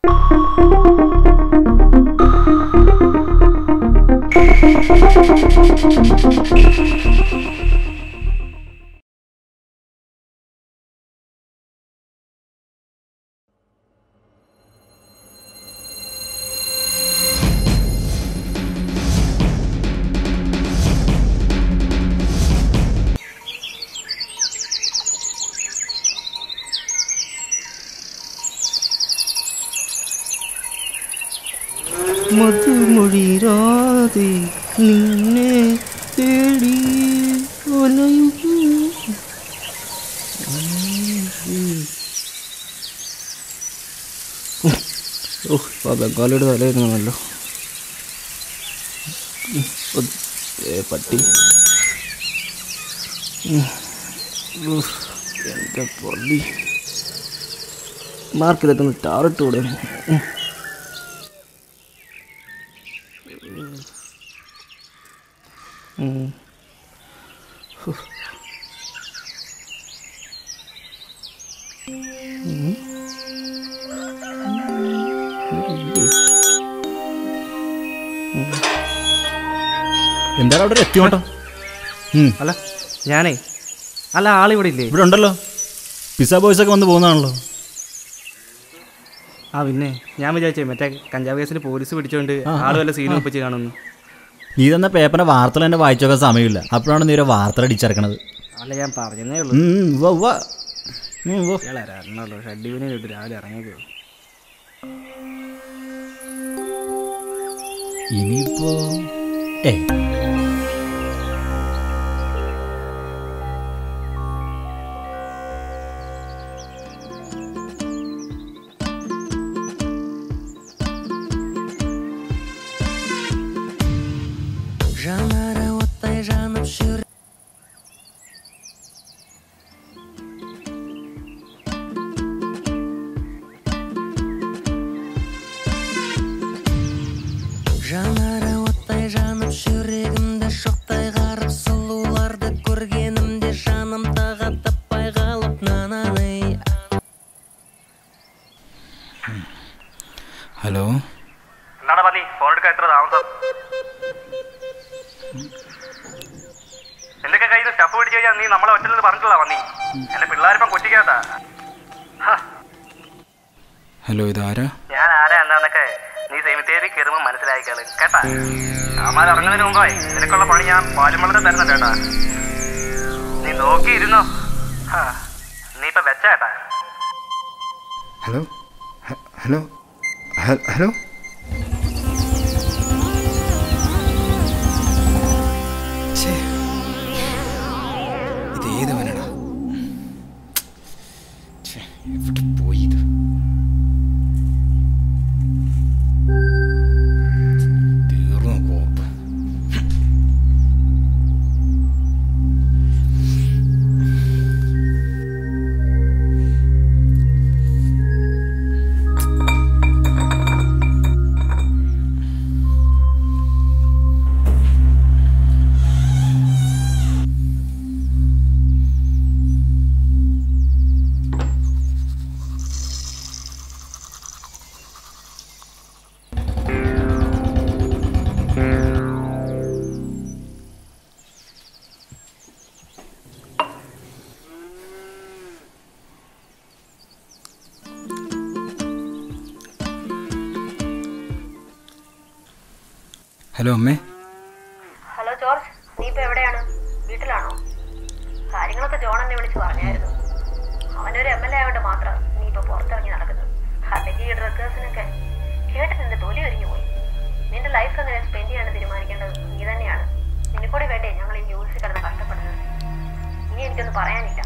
മധുമൊഴിരാതെ നിന്നെ തേടി വലയുന്നു ഓ ആ ബംഗാളിയുടെ തലയിരുന്നല്ലോ പട്ടി ഉം. ഉഫ്, എൻ്റെ പൊള്ളി മാർക്കിലെത്തുന്ന ടാറിട്ട് കൂടെ ഉം. ഉം. ഉഫ്. ഉം. എന്താണ് അവിടെ ഒരു എത്തിയോട്ടം അല്ല ഞാനേ അല്ല ആളിവിടെ ഇല്ലേ ഇവിടെ ഉണ്ടല്ലോ പിസ ബോയ്സ് ഒക്കെ വന്ന് പോകുന്നതാണല്ലോ ആ പിന്നെ ഞാൻ വിചാരിച്ചേ മറ്റേ കഞ്ചാവ് കേസിൽ പോലീസ് പിടിച്ചോണ്ട് ആള് വല്ല സീനും ഒപ്പിച്ച് കാണുന്നു നീ തന്ന പേപ്പറിന്റെ വാർത്തകൾ എന്നെ വായിച്ചൊക്കെ സമയമില്ല അപ്പോഴാണ് നീ ഒരു വാർത്ത അടിച്ചിറക്കണത് അല്ല ഞാൻ പറഞ്ഞതേ ഉള്ളൂ ഉം, ഉം, ഉവ്വ, ഉവ്വ. ഉം, ഉവ്വ. ഇയാളെ എറണാകുളം ഷഡ്ഡീവിനെ ഇട്ട് രാവിലെ ഇറങ്ങിയേക്കോ ഇനിയിപ്പോ ഏ жанары оттай жанып жүр жанары оттай жанып жүрегімді шоқтай қарып сұлуларды көргенімде жаным таға таппай қалып нананы ഹലോ എന്താണ് പതി ഫോൺ എടുക്കാൻ എത്ര താമസം എന്തൊക്കെ കയ്യിൽ സ്റ്റഫ് പിടിച്ചു കഴിഞ്ഞാൽ നീ നമ്മളെ ഒറ്റ പറഞ്ഞിട്ടില്ല വന്നി എന്റെ പിള്ളേരിപ്പം കൊച്ചിക്കാത്താ ഹലോ ഇതാരാ ഞാൻ ആരാ എന്താന്നൊക്കെ നീ സെമിത്തേരി കയറുമ്പോൾ മനസ്സിലായിക്കാള് കേട്ടാ അമ്മാർ ഇറങ്ങുന്നതിന് മുമ്പായി നിനക്കുള്ള പണി ഞാൻ പാലുമ്പളത്തെ തരുന്നുണ്ട് കേട്ടാ നീ നോക്കിയിരുന്നോ ഹാ, നീ ഇപ്പൊ വെച്ചേട്ടാ ഹലോ ഹ- ഹലോ ഹ- ഹലോ ഛേ, ഇത് ഏതവനാടാ ഛേ, എവിടെ പോയി ഇത് തീർന്നു കോപ്പ് ഹലോ അമ്മേ ഹലോ ജോർജ് നീ ഇപ്പൊ എവിടെയാണ് വീട്ടിലാണോ കാര്യങ്ങളൊക്കെ ജോൺ എന്നെ വിളിച്ച് പറഞ്ഞായിരുന്നു അവനൊരു എം എൽ എ ആയതുകൊണ്ട് മാത്രം നീ ഇപ്പൊ പുറത്തിറങ്ങി നടക്കുന്നത് അല്ലെങ്കിൽ ഈ ഡ്രഗേഴ്സിനൊക്കെ കേട്ട് നിന്റെ തൊലി ഒരുങ്ങി പോയി നിന്റെ ലൈഫ് എങ്ങനെ സ്പെൻഡ് ചെയ്യാൻ തീരുമാനിക്കേണ്ടത് നീ തന്നെയാണ് നിന്നെ കൂടി വേണ്ടേ ഞങ്ങൾ ഈ ന്യൂസിൽ കിടന്ന് കഷ്ടപ്പെടുന്നത് ഇനി എനിക്കൊന്നും പറയാനില്ല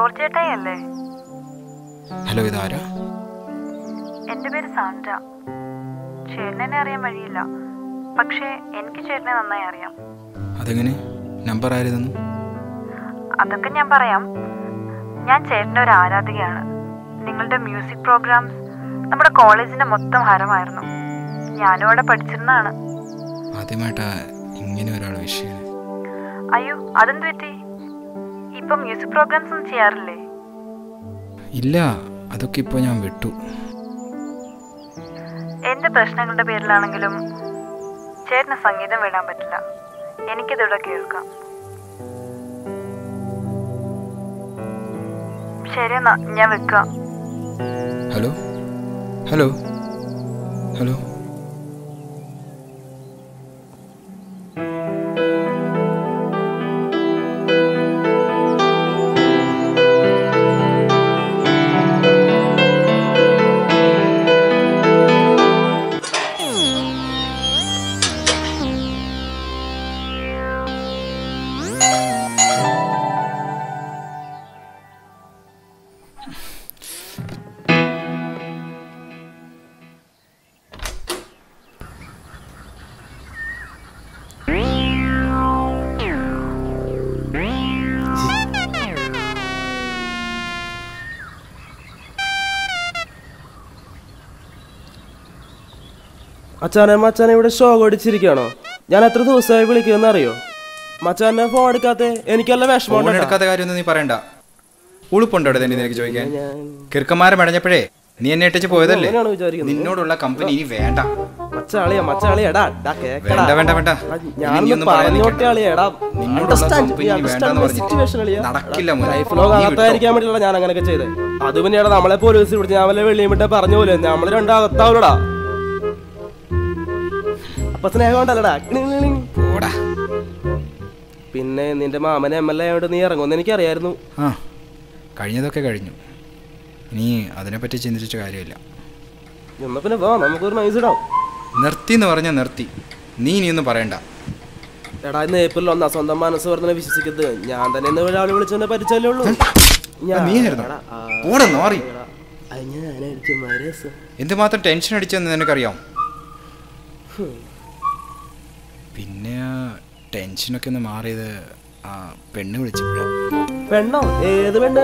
ജോർജ് ചേട്ടായി അല്ലേ ഹലോ ഇതാരാ എൻ്റെ പേര് സാൻഡ്ര ചേട്ടനെ അറിയാൻ വഴിയില്ല പക്ഷേ എനിക്ക് ചേട്ടനെ നന്നായി അറിയാം അതെങ്ങനെ നമ്പർ ആര് തന്നു അതൊക്കെ ഞാൻ പറയാം ഞാൻ ചേട്ടൻ്റെ ഒരു ആരാധികയാണ് നിങ്ങളുടെ മ്യൂസിക് പ്രോഗ്രാംസ് നമ്മുടെ കോളേജിന്റെ മൊത്തം ഹരമായിരുന്നു ഞാനും അവിടെ പഠിച്ചിരുന്നതാണ് ആദ്യമായിട്ടാ ഇങ്ങനെ ഒരാൾ വിഷയം അയ്യോ അതെന്ത് പറ്റി ഇപ്പൊ മ്യൂസിക് പ്രോഗ്രാംസ് ഒന്നും ചെയ്യാറില്ലേ ഇല്ല അതൊക്കെ ഇപ്പോൾ ഞാൻ വിട്ടു എന്ത് പ്രശ്നങ്ങളുടെ പേരിലാണെങ്കിലും ചേട്ടന് സംഗീതം വിടാൻ പറ്റില്ല എനിക്കിതിവിടെ കേൾക്കാം ശരിയെന്നാ ഞാൻ വെക്കാം ഹലോ ഹലോ ഹലോ അച്ഛനെ മച്ചാനെ ഇവിടെ ഷോ അടിച്ചിരിക്കുകയാണോ ഞാൻ എത്ര ദിവസമായി വിളിക്കുമെന്ന് അറിയോ മച്ചാനെ ഫോൺ എടുക്കാത്ത എനിക്കല്ല വിഷമം ഫോൺ എടുക്കാത്ത കാര്യമൊന്നും നീ പറയണ്ട ഉളുപ്പുണ്ടോ അവിടെ തന്നെ നിനക്ക് ചോദിക്കാൻ കിറുക്കന്മാരെ മടഞ്ഞപ്പോഴേ നീ എന്നെ ഇട്ടിച്ച് പോയതല്ലേ അങ്ങനെയാണോ വിചാരിക്കുന്നത്? നിന്നോടുള്ള കമ്പനി ഇനി വേണ്ട മച്ചാളിയാ മച്ചാളിയാ എടാ എടാ കേക്കടാ വേണ്ട വേണ്ട വേണ്ട ഞാനൊന്ന് ഇനിയൊന്നും പറയാൻ പറഞ്ഞോട്ടെ നിൽക്കണ്ട. അളിയാ എടാ നിന്നോടുള്ള understand, company നീ ഇനി understand വേണ്ടാന്ന് the പറഞ്ഞിട്ട്. situation അളിയാ. നടക്കില്ല മോനെ. ലൈഫ് ലോങ് നീ അകത്തായിരിക്കാൻ വേണ്ടിയുള്ള ഞാൻ അങ്ങനെയൊക്കെ ചെയ്തേ അത് പിന്നെയാണ് നമ്മളെ പോലീസ് പിടിച്ച് ഞാൻ വല്ല വെളിയും വിട്ടേ പറഞ്ഞ പോലെ നമ്മൾ രണ്ടാകത്താവൂലടാ അപ്പൊ സ്നേഹം ഉണ്ടല്ലടാ പോടാ പിന്നെ നിന്റെ മാമനെ എം എൽ എ ആയോണ്ട് നീ ഇറങ്ങുമെന്ന് എനിക്കറിയായിരുന്നു ആ കഴിഞ്ഞതൊക്കെ കഴിഞ്ഞു ഇനി അതിനെപ്പറ്റി ചിന്തിച്ചിട്ട് കാര്യമില്ല എന്നാ പിന്നെ വാ നമുക്കൊരു നൈസ് ഇടാം നിർത്തി എന്ന് പറഞ്ഞാൽ നിർത്തി നീ ഇനിയൊന്നും പറയണ്ട എടാ ഇന്ന് ഏപ്രിൽ ഒന്നാ സ്വന്തം മനസ്സ് പറഞ്ഞ വിശ്വസിക്കരുത് ഞാൻ തന്നെ ഇന്ന് ഒരാളെ വിളിച്ചെന്നെ പരിചയമല്ലേ ഉള്ളൂ ആ, നീയായിരുന്നോ? പോടാ നോറി ഞാനടിച്ചു മരസം എന്തുമാത്രം ടെൻഷൻ അടിച്ചെന്ന് നിനക്കറിയാം പിന്നെ ആ ടെൻഷനൊക്കെ ഒന്ന് മാറിയത് ആ പെണ്ണ് വിളിച്ചപ്പോഴാണ് പെണ്ണോ ഏത് പെണ്ണ്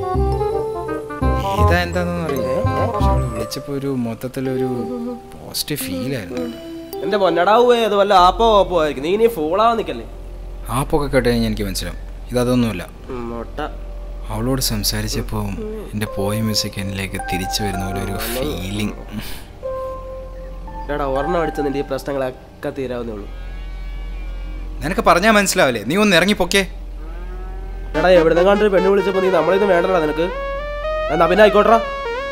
ഏതാ എന്താണെന്നൊന്നും അറിയില്ല പക്ഷെ അവള് വിളിച്ചപ്പോൾ ഒരു മൊത്തത്തിലൊരു പോസിറ്റീവ് ഫീലായിരുന്നു എന്റെ പൊന്നടാവേ അത് വല്ല ആപ്പോ ഓപ്പോ ആയിരിക്കും നീ ഇനി ഫൂളാവാൻ നിക്കല്ലേ ആപ്പൊക്കെ കേട്ട് കഴിഞ്ഞാൽ എനിക്ക് മനസ്സിലാവും ഇതൊന്നുമില്ല ഉം, മൊട്ട അവളോട് സംസാരിച്ചപ്പോൾ എൻ്റെ പോയ മ്യൂസിക് എന്നിലേക്ക് തിരിച്ചു വരുന്ന പോലെ ഒരു ഫീലിംഗ് എടാ ഒരെണ്ണം അടിച്ച നിന്റെ ഈ പ്രശ്നങ്ങളൊക്കെ തീരാവുന്നേ ഉള്ളൂ നിനക്ക് പറഞ്ഞാൽ മനസ്സിലാവില്ലേ നീ ഒന്ന് ഇറങ്ങി പൊക്കേ എടാ എവിടുന്ന് കണ്ടൊരു പെണ്ണ് വിളിച്ചപ്പോ നീ നമ്മളിന്ന് വേണ്ടടാ നിനക്ക് എന്നാ പിന്നെ ആയിക്കോട്ടെടാ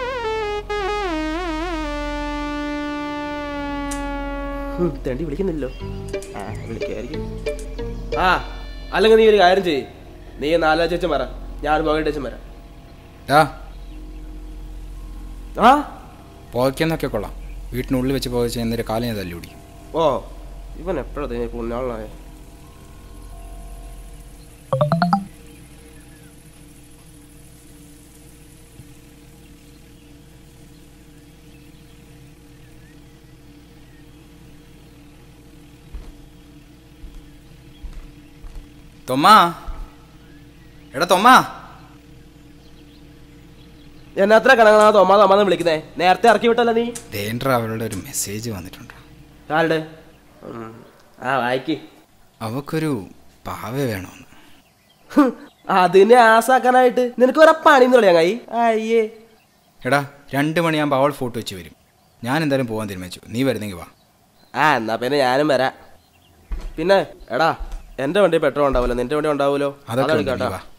ഉം, തെണ്ടി വിളിക്കുന്നില്ലോ ആ വിളിക്കായിരിക്കും ആ അല്ലെങ്കിൽ നീ ഒരു കാര്യം ചെയ്യ് നീ നാലാഴ്ച വെച്ചും വരാം ഞാൻ പോകട്ടെ വെച്ചും വരാം ആ ആ പോകയ്ക്കെന്നൊക്കെ കൊള്ളാം വീട്ടിനുള്ളിൽ വെച്ച് പോകച്ച് എന്നിട്ട് കാലിനെ തല്ലി പിടിക്കും ഓ ഇവൻ എപ്പോഴത്തെ പുണ്യാളായ തൊമ്മാ എടാ തൊമ്മാ എന്നത്ര കണങ്ങളാ തോമാ തോമാന്ന് വിളിക്കുന്നേ നേരത്തെ ഇറക്കി വിട്ടല്ല നീ ദേണ്ട അവളുടെ ഒരു മെസ്സേജ് വന്നിട്ടുണ്ട് ആരുടെ ഉം. ആ വായിക്ക് അവക്കൊരു പാവ വേണമെന്ന് ഹും, അതിനെ ആസാക്കാനായിട്ട് നിനക്ക് വേറെ പണി കളിയാങ്ങായി അയ്യേ എടാ രണ്ട് മണിയാകുമ്പോൾ അവൾ ഫോട്ടോ വെച്ച് വരും ഞാൻ എന്തായാലും പോകാൻ തീരുമാനിച്ചു നീ വരുന്നെങ്കിൽ വാ ആ എന്നാ പിന്നെ ഞാനും വരാം പിന്നെ എടാ എന്റെ വണ്ടി പെട്രോൾ ഉണ്ടാവില്ല നിന്റെ വണ്ടി ഉണ്ടാവുമല്ലോ അതൊക്കെ ഉണ്ട്, കേട്ടോ നീ വാ.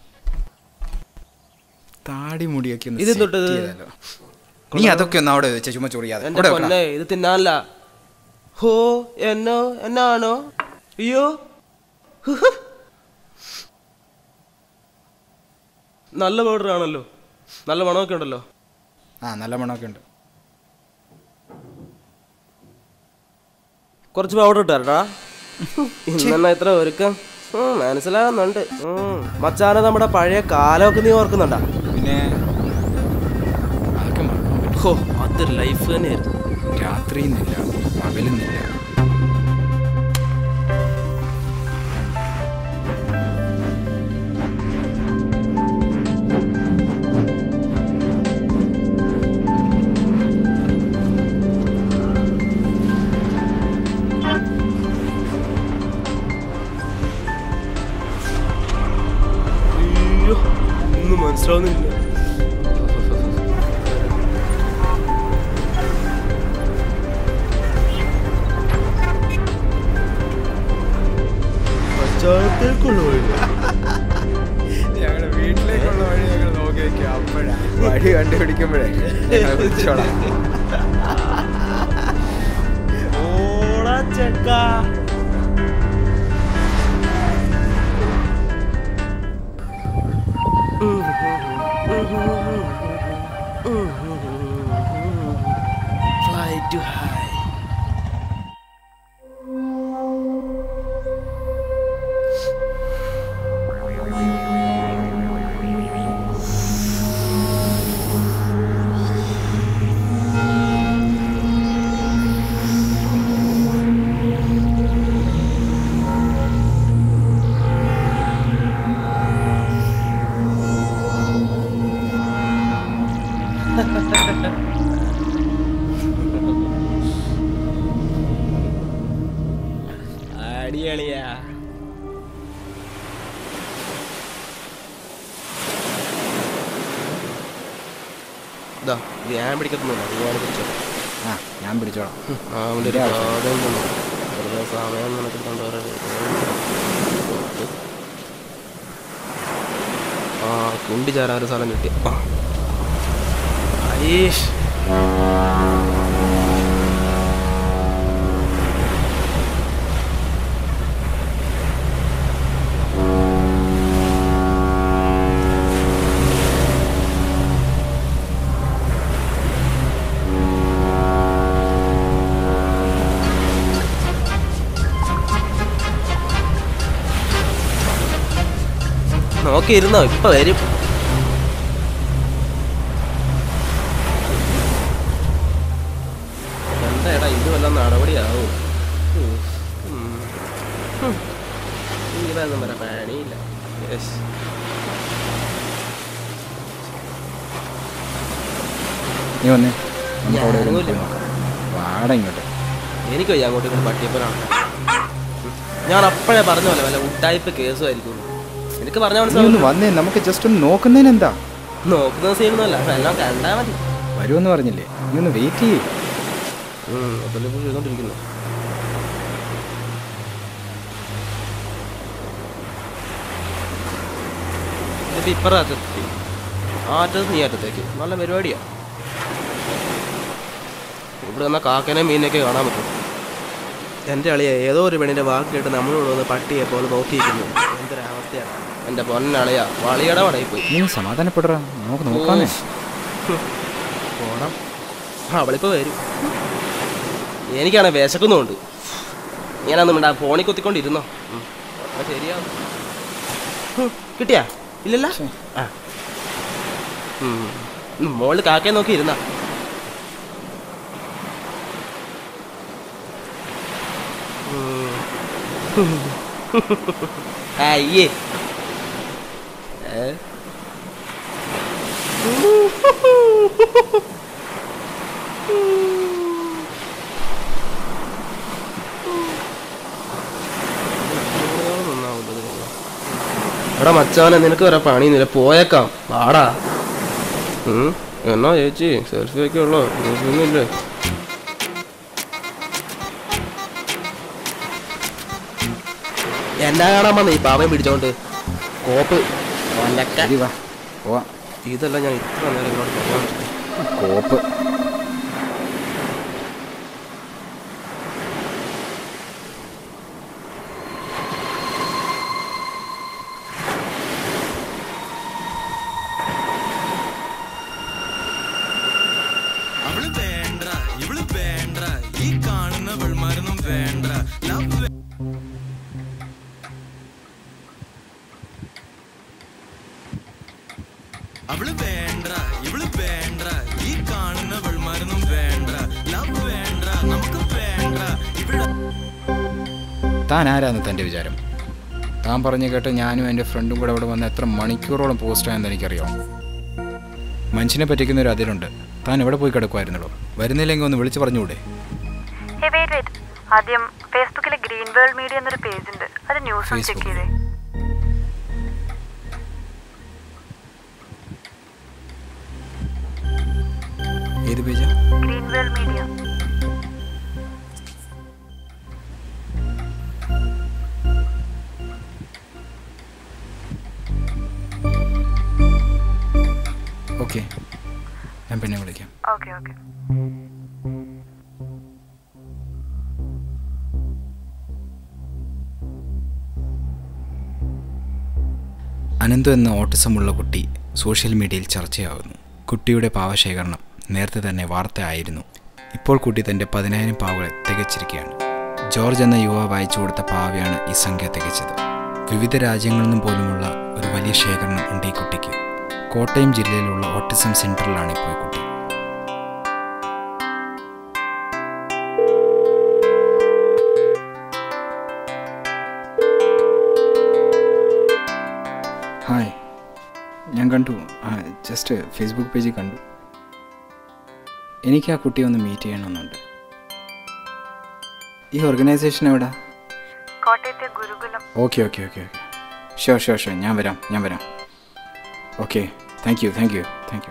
താടി മുടിയൊക്കെ ഒന്ന് ഇത് set തൊട്ടത്. ചെയ്താലോ. നീ അതൊക്കെ ഒന്ന് അവിടെ വെച്ച ചുമ്മാ ചൊറിയാതെ എന്റെ ഇവിടെ വെക്കടാ. പൊന്നെ ഇത് തിന്നാനല്ല ഹോ എന്നോ എന്നാണോ അയ്യോ ഹുഹു. നല്ല പൗഡർ ആണല്ലോ നല്ല മണമൊക്കെ ഉണ്ടല്ലോ ആ നല്ല മണമൊക്കെ ഉണ്ട് കുറച്ച് പൗഡർ ഇട്ടാ ഇന്നെന്നാ ഇത്ര ഒരുക്കം ഉം, മനസ്സിലാകുന്നുണ്ട് ഉം. മച്ചാനെ നമ്മുടെ പഴയ കാലമൊക്കെ നീ ഓർക്കുന്നുണ്ടാ പിന്നെ അതൊക്കെ മറക്കാൻ പറ്റും ഹോ അതൊരു ലൈഫ് തന്നെയായിരുന്നു രാത്രിയെന്നില്ല പകലെന്നില്ല അയ്യോ ഒന്നും മനസ്സിലാവുന്നില്ല പശ്ചാത്തലത്തേക്കുള്ള വഴി ഞങ്ങളുടെ വീട്ടിലേക്കുള്ള വഴി ഞങ്ങൾ നോക്കി വെക്കാം അപ്പോഴാ വഴി കണ്ടുപിടിക്കുമ്പോഴേ ഞങ്ങൾ വിളിച്ചോളാം ഓടാ ചെക്കാ Fly too high. അടിയളിയാ ഇതാ ഇത് ഞാൻ പിടിക്കത്തൊന്നുമില്ല നീ ഞാൻ പിടിച്ചോ ആ ഞാൻ പിടിച്ചോളാം ആ അവൻ്റെ ഒരു പാതയും തന്നു വെറുതെ സമയം നിനക്കിട്ടുണ്ട് വേറെ ആ കുണ്ടി ചേരാൻ ഒരു സ്ഥലം കിട്ടി ആ അയ്യേഷ് നോക്കിയിരുന്നോ ഇപ്പൊ വരും എന്താ ഇത് വല്ല നടപടിയാവും ഇതൊന്നും വരാൻ പണിയില്ല യെസ് നീ വന്നേ നമുക്ക് അവിടെ ഞാനും ഇരുന്ന് ഇല്ല. നോക്കാം വാട ഇങ്ങോട്ട് എനിക്ക് വയ്യ അങ്ങോട്ടും ഇങ്ങോട്ട് പട്ടിയപ്പനാണ് ഞാൻ അപ്പോഴേ പറഞ്ഞ പോലെ വല്ല ഉട്ടായ്പ കേസുമായിരിക്കും എനിക്ക് പറഞ്ഞ നീ ഒന്ന് മനസ്സിലാവും വന്നേ നമുക്ക് ജസ്റ്റ് ഒന്ന് നോക്കുന്നതിന് എന്താ നോക്കുന്ന സീനൊന്നുമല്ല എല്ലാം കണ്ടാ മതി വരുമെന്ന് പറഞ്ഞില്ലേ നീ ഒന്ന് വെയിറ്റ് ചെയ്യേ അതല്ലേ ഇപ്പോൾ ചെയ്തോണ്ടിരിക്കുന്നു ഇതിപ്പോ ഇപ്പറ അറ്റത്തെത്തി ആ അറ്റത്ത് നീ അറ്റത്തേക്ക് നല്ല പരിപാടിയാ ഇവിടെ വന്ന കാക്കനെ മീനൊക്കെ കാണാൻ പറ്റും എൻ്റെ അളിയ ഏതോ ഒരു പെണ്ണിൻ്റെ വാക്ക് കേട്ട് നമ്മളോട് വന്ന് പട്ടിയെ പോലെ നോക്കിയിരിക്കുന്നു എന്തൊരവസ്ഥയാണ് എൻ്റെ പൊന്നളിയ വളിയുടെ വടയിൽ പോയി നീ ഒന്ന് സമാധാനപ്പെടറാ നമുക്ക് നോക്കാന്നേ പോണം അവളിപ്പോ വരും എനിക്കാണ് വിശക്കുന്നുണ്ട് ഞാനൊന്നും മിണ്ടാ ഫോണിൽ കുത്തിക്കൊണ്ടിരുന്നോ ഉം. അപ്പൊ ശരിയാവും ഹും, കിട്ടിയാ ഇല്ലല്ല ആ ഉം. ഉം, മോളിൽ കാക്കയെ നോക്കി ഇരുന്ന അയ്യേ ഏ എടാ മച്ചാനെ നിനക്ക് വരെ പണിയൊന്നുമില്ല പോയേക്കാം വാടാ ഉം, എന്നാ ചേച്ചി സെൽഫി ഒക്കെ ഉള്ളോ ഒന്നുമില്ലേ എന്നാ കാണാൻ വന്ന ഈ പാവം പിടിച്ചോണ്ട് കോപ്പ് ഒലക്ക. ശരി വാ പോവാം ഇതെല്ലാം ഞാൻ ഇത്ര നേരം ഇങ്ങോട്ട് പറയാൻ പറ്റില്ല. കോപ്പ് അവള് വേണ്ട ഇവള് വേണ്ട ഈ കാണുന്ന വെൾമാരൊന്നും വേണ്ട ലവ് താൻ ആരാന്ന് തൻ്റെ വിചാരം താൻ പറഞ്ഞു കേട്ട് ഞാനും എൻ്റെ ഫ്രണ്ടും കൂടെ അവിടെ വന്ന് എത്ര മണിക്കൂറോളം പോസ്റ്റ് ആയെന്ന് എനിക്കറിയാം മനുഷ്യനെ പറ്റിക്കുന്ന ഒരു അതിരുണ്ട് താൻ എവിടെ പോയി കിടക്കുമായിരുന്നല്ലോ വരുന്നില്ലെങ്കിൽ ഒന്ന് വിളിച്ചു പറഞ്ഞുകൂടെ ഹേ വെയിറ്റ് വെയിറ്റ് ആദ്യം ഫേസ്ബുക്കിലെ ഗ്രീൻ വേൾഡ് മീഡിയ എന്നൊരു പേജ് ഉണ്ട് അത് ന്യൂസ് ഒന്ന് ചെക്ക് Facebook. ചെയ്തേ ഏത് പേജാ ഗ്രീൻ വേൾഡ് മീഡിയ ഓക്കെ ഞാൻ പിന്നെ വിളിക്കാം ഓക്കെ ഓക്കെ അനന്തു എന്ന ഓട്ടിസമുള്ള കുട്ടി സോഷ്യൽ മീഡിയയിൽ ചർച്ചയാകുന്നു കുട്ടിയുടെ പാവശേഖരണം നേരത്തെ തന്നെ വാർത്തയായിരുന്നു ഇപ്പോൾ കുട്ടി തൻ്റെ പതിനായിരം പാവകളെ തികച്ചിരിക്കുകയാണ് ജോർജ് എന്ന യുവാവ് അയച്ചു കൊടുത്ത പാവയാണ് ഈ സംഖ്യ തികച്ചത് വിവിധ രാജ്യങ്ങളിൽ നിന്നും പോലുമുള്ള ഒരു വലിയ ശേഖരണം ഉണ്ട് ഈ കുട്ടിക്ക് കോട്ടയം ജില്ലയിലുള്ള ഓട്ടിസം സെൻറ്ററിലാണ് ഇപ്പോൾ ഈ കുട്ടി ഹായ് ഞാൻ കണ്ടു ആ ജസ്റ്റ് ഫേസ്ബുക്ക് പേജിൽ കണ്ടു എനിക്ക് ആ കുട്ടിയെ ഒന്ന് മീറ്റ് ചെയ്യണമെന്നുണ്ട് ഈ ഓർഗനൈസേഷൻ എവിടാ കോട്ടയത്തെ Gurukulam okay okay okay okay sure sure sure ഞാൻ വരാം ഞാൻ വരാം okay thank you thank you thank you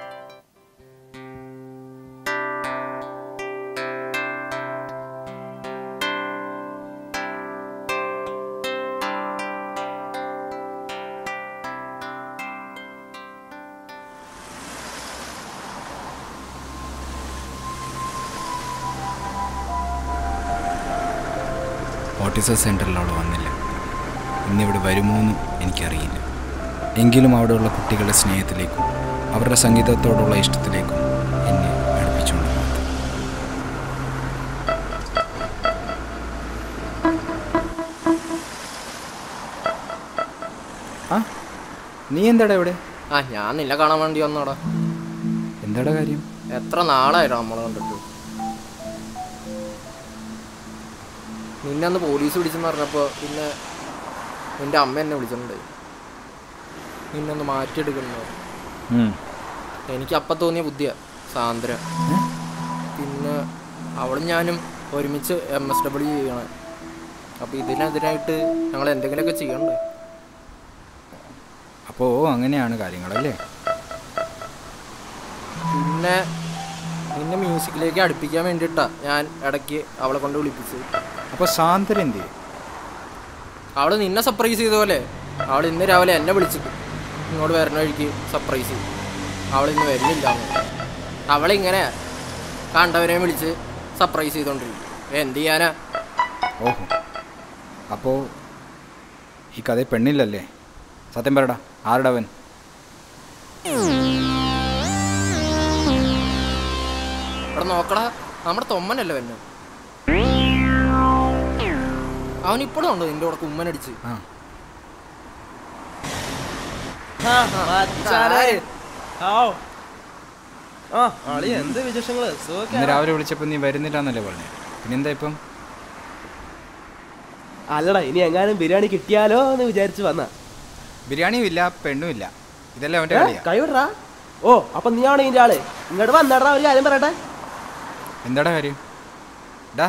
autism സെൻറ്ററിൽ അവൾ വന്നില്ല ഇന്നിവിടെ വരുമോയെന്നും എനിക്കറിയില്ല എങ്കിലും അവിടെയുള്ള കുട്ടികളുടെ സ്നേഹത്തിലേക്കും അവരുടെ സംഗീതത്തോടുള്ള ഇഷ്ടത്തിലേക്കും എന്നെ അടുപ്പിച്ചുകൊണ്ട് മാത്രം ആ നീ എന്താടാ ഇവിടെ ആ ഞാൻ നിന്നെ കാണാൻ വേണ്ടി വന്നോടാ എന്താടാ കാര്യം എത്ര നാളായിട്ടാ നമ്മളെ കണ്ടിട്ട് നിന്നെ അന്ന് പോലീസ് പിടിച്ചെന്ന് പറഞ്ഞപ്പോൾ പിന്നെ നിന്റെ അമ്മ എന്നെ വിളിച്ചിട്ടുണ്ടായി നിന്നെ ഒന്ന് മാറ്റിയെടുക്കുന്നു ഉം. എനിക്ക് അപ്പം തോന്നിയ ബുദ്ധിയാ സാന്ദ്ര പിന്നെ അവളും ഞാനും ഒരുമിച്ച് എം എസ് ഡബ്ല്യു ചെയ്യണം അപ്പോൾ ഇതിനെതിരായിട്ട് ഞങ്ങൾ എന്തെങ്കിലുമൊക്കെ ചെയ്യണ്ടേ അപ്പോൾ അങ്ങനെയാണ് കാര്യങ്ങളല്ലേ പിന്നെ നിന്നെ മ്യൂസിക്കിലേക്ക് അടുപ്പിക്കാൻ വേണ്ടിയിട്ടാ ഞാൻ ഇടയ്ക്ക് അവളെ കൊണ്ട് വിളിപ്പിച്ചത് അപ്പോൾ സാന്ദ്ര എന്ത് ചെയ്യും അവള് നിന്നെ സർപ്രൈസ് ചെയ്ത പോലെ അവൾ ഇന്ന് രാവിലെ എന്നെ വിളിച്ചിട്ട് ഇങ്ങോട്ട് വരുന്ന വഴിക്ക് സർപ്രൈസ് ചെയ്തു അവൾ ഇന്ന് വരുന്നില്ല അവളിങ്ങനെ കണ്ടവരെ വിളിച്ച് സർപ്രൈസ് ചെയ്തോണ്ടിരിക്കും എന്ത് ചെയ്യാനാ ഓഹോ അപ്പോൾ ഈ കഥ പെണ്ണില്ലല്ലേ സത്യം പറയടാ ആരുടെ അവൻ ഇവിടെ നോക്കടാ നമ്മുടെ തൊമ്മനല്ലേ വന്നു അവൻ ഇപ്പോഴും ഉണ്ടോ നിന്റെ കൂടെ കുമ്മനടിച്ച് ആ ആ അളി എന്ത് വിശേഷങ്ങള് സുഖമൊക്കെ ഇന്ന് രാവിലെ വിളിച്ചപ്പോൾ നീ വരുന്നില്ല എന്നല്ലേ പറഞ്ഞേ പിന്നെന്താ ഇപ്പം അല്ലടാ ഇനി എങ്ങാനും ബിരിയാണി കിട്ടിയാലോ എന്ന് വിചാരിച്ചു വന്ന ബിരിയാണിയും ഇല്ല പെണ്ണും ഇല്ല ഇതല്ലേ അവൻ്റെ കളിയാ കൈവിടറാ ഓ അപ്പൊ നീയാണ് ഇതിന്റെ ആള് ഇങ്ങോട്ട് വന്നടാ ഒരു കാര്യം പറയട്ടെ എന്താടാ കാര്യം ഡാ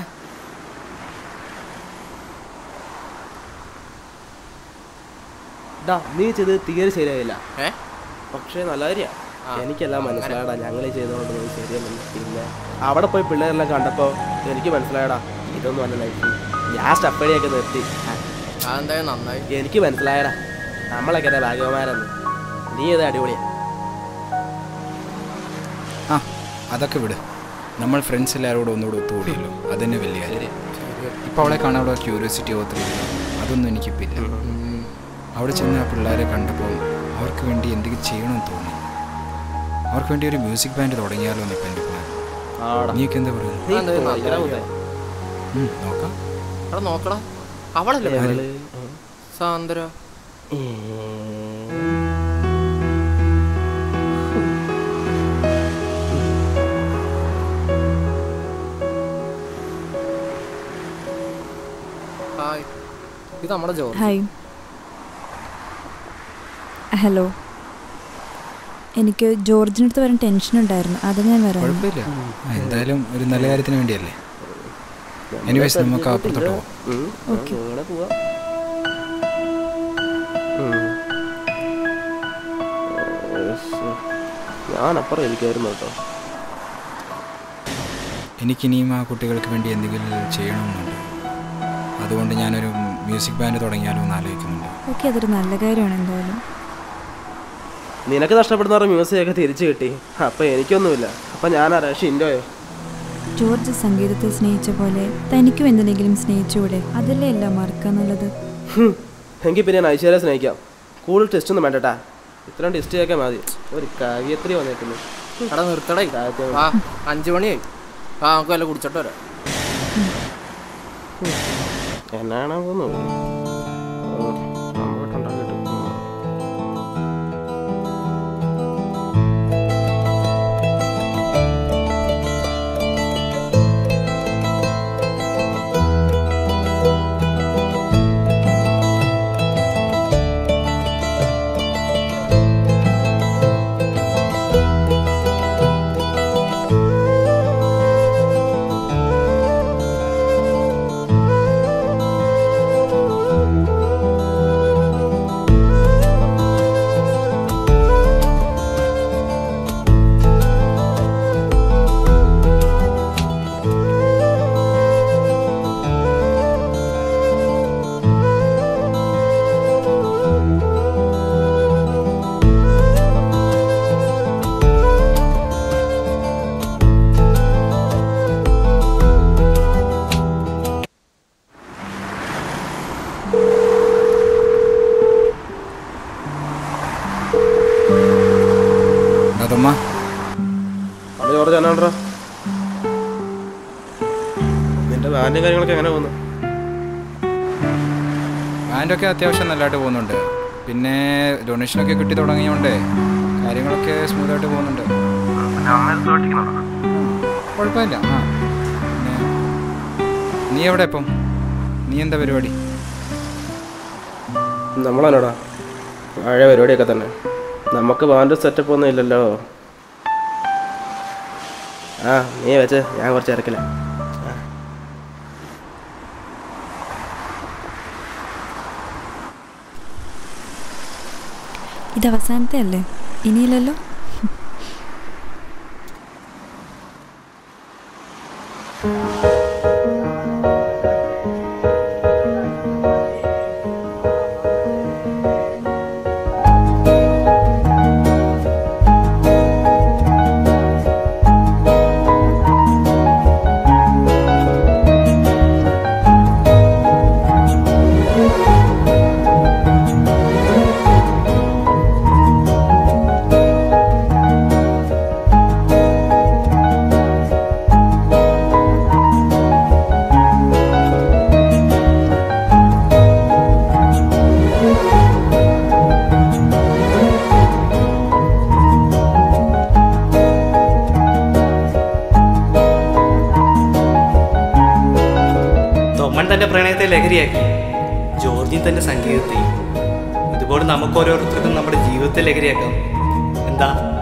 ഡാ നീ ചെയ്ത് തീരെ ശരിയായില്ല ഏ പക്ഷേ നല്ല കാര്യ ആ, എനിക്കെല്ലാം മനസ്സിലായടാ ഞങ്ങൾ ചെയ്തുകൊണ്ട് നീ ശരിയല്ല പിന്നെ അവിടെ പോയി പിള്ളേരെല്ലാം കണ്ടപ്പോ എനിക്ക് മനസ്സിലായടാ ഇതൊന്നും അല്ല ലൈഫ് ഞാൻ സ്റ്റപ്പടിയൊക്കെ നിർത്തി അതെന്തായാലും നന്നായി എനിക്ക് മനസ്സിലായടാ നമ്മളൊക്കെ അതെ ഭാഗ്യവന്മാരെന്ന് നീ ഇത് അടിപൊളിയാ ആ അതൊക്കെ വിട് നമ്മൾ ഫ്രണ്ട്സ് എല്ലാവരോടും ഒന്നുകൂടെ ഒത്തുകൂടിയല്ലോ അതന്നെ വലിയ കാര്യം ഇപ്പോൾ അവളെ കാണാനുള്ള ക്യൂരിയോസിറ്റി ഒത്തിരി അതൊന്നും എനിക്കിപ്പോൾ ഇല്ല അവിടെ ചെന്ന് ആ പിള്ളേരെ കണ്ടപ്പോൾ അവർക്ക് വേണ്ടി എന്തെങ്കിലും ചെയ്യണമെന്ന് തോന്നി അവർക്ക് വേണ്ടി ഒരു മ്യൂസിക് ബാൻഡ് തുടങ്ങിയാലോ എന്ന് ഇപ്പം എൻ്റെ പ്ലാൻ ആടാ നീയൊക്കെ എന്താ പറയുന്നത് നീ അതെന്തായാലും നല്ല ഭയങ്കര കാര്യാ. മുതലാ. ഉം, നോക്കാം എടാ നോക്കടാ അവളല്ലേ ഇവള്, വന്നത്? സാന്ദ്ര ഹായ് ഇത് നമ്മുടെ ജോർജ് ഹായ് ഹലോ എനിക്ക് ജോർജിനടുത്ത് വരാൻ ടെൻഷൻ ഉണ്ടായിരുന്നു അത് ഞാൻ വരാം കുഴപ്പമില്ല ആ, എന്തായാലും ഒരു നല്ല കാര്യത്തിന് വേണ്ടിയല്ലേ എനിവേസ് നമുക്ക് അപ്പുറത്തോട്ട് പോവാം ഉം, ആ, ഓക്കേ. അങ്ങനെ പോവാം ഉം. ഏസ്. ഞാൻ അപ്പുറം ഇരിക്കായിരുന്നു കേട്ടോ എനിക്കിനിയും ആ കുട്ടികൾക്ക് വേണ്ടി എന്തെങ്കിലും ചെയ്യണമെന്നുണ്ട് അതുകൊണ്ട് ഞാനൊരു മ്യൂസിക് ബാൻഡ് തുടങ്ങിയാലോ എന്ന് ആലോചിക്കുന്നുണ്ട് ഓക്കെ അതൊരു നല്ല കാര്യമാണ് എന്തായാലും നിനക്ക് നഷ്ടപ്പെടുന്നവരുടെ മ്യൂസിക് ഒക്കെ തിരിച്ചു കിട്ടി അപ്പം എനിക്കൊന്നുമില്ല അപ്പം ഞാനാരാ ഷിൻഡോയോ ജോർജ് സംഗീതത്തെ സ്നേഹിച്ച പോലെ തനിക്കും എന്തിനെങ്കിലും സ്നേഹിച്ചുകൂടെ അതല്ലേ എല്ലാം മറക്കാന്നുള്ളത് ഹും, എങ്കിൽ പിന്നെ ഞാൻ ഐശ്വര്യ സ്നേഹിക്കാം കൂടുതൽ ടെസ്റ്റ് ഒന്നും വേണ്ടട്ടാ ഇത്രയും ടെസ്റ്റ് ചെയ്യൊക്കെ മതി ഒരു കവിയത്രി വന്നേക്കുന്നു എടാ നിർത്തടേ ആ അഞ്ചു മണിയായി ആ നമുക്ക് വല്ല കുടിച്ചോട്ട് വരാം എന്നാണോ തോന്നുന്നു അതമ്മ അത് ജോർജ് എന്നാണ്ടാ നിന്റെ ബാൻഡും കാര്യങ്ങളൊക്കെ എങ്ങനെ പോകുന്നു ബാൻഡൊക്കെ അത്യാവശ്യം നല്ലതായിട്ട് പോകുന്നുണ്ട് പിന്നെ ഡൊണേഷനൊക്കെ കിട്ടി തുടങ്ങിയോണ്ട് കാര്യങ്ങളൊക്കെ സ്മൂത്തായിട്ട് പോകുന്നുണ്ട് കുഴപ്പമില്ല ആ പിന്നെ നീ എവിടെ ഇപ്പം നീ എന്താ പരിപാടി നമ്മളാണോടാ പഴയ പരിപാടിയൊക്കെ തന്നെ നമുക്ക് ബാൻഡ് സെറ്റപ്പ് ഒന്നും ഇല്ലല്ലോ ആ നീ വെച്ച് ഞാൻ കുറച്ച് ഇറക്കില്ല ഇത് അവസാനത്തെ അല്ലേ ഇനിയില്ലല്ലോ തൊമ്മൻ തന്റെ പ്രണയത്തെ ലഹരിയാക്കി ജോർജി തന്റെ സംഗീതത്തെ ഇതുപോലെ നമുക്ക് ഓരോരുത്തർക്കും നമ്മുടെ ജീവിതത്തെ ലഹരിയാക്കാം എന്താ